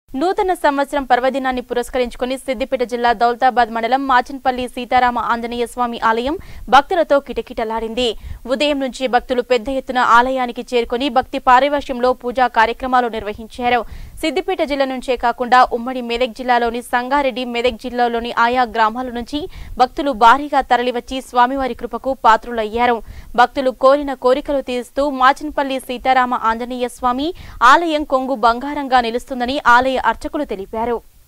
నూతన సంవత్సరం పర్వదినాన్ని పురస్కరించుకుని సిద్దిపేట జిల్లా దౌలతాబాద్ మండలం మాచన్పల్లి సీతారామ ఆంజనేయ స్వామి ఆలయం భక్తులతో కిటకిటలాడింది ఉదయం నుంచి భక్తులు పెద్ద ఎత్తున ఆలయానికి చేరుకుని భక్తి పారివేశ్యంలో పూజా కార్యక్రమాలు నిర్వహించారు సిద్దిపేట జిల్లా నుంచే కాకుండా ఉమ్మడి మెదక్ జిల్లాలోని సంగారెడ్డి మెదక్ జిల్లాలోని ఆయా గ్రామాల నుంచి భక్తులు భారీగా తరలివచ్చి స్వామివారి కృపకు పాత్రులయ్యారు భక్తులు కోరిన కోరికలు తీరుస్తూ మాచన్పల్లి సీతారామ ఆంజనేయ స్వామి ఆలయం కొంగు బంగారంగా నిలుస్తుందని ఆలయ అర్చకులు తెలిపారు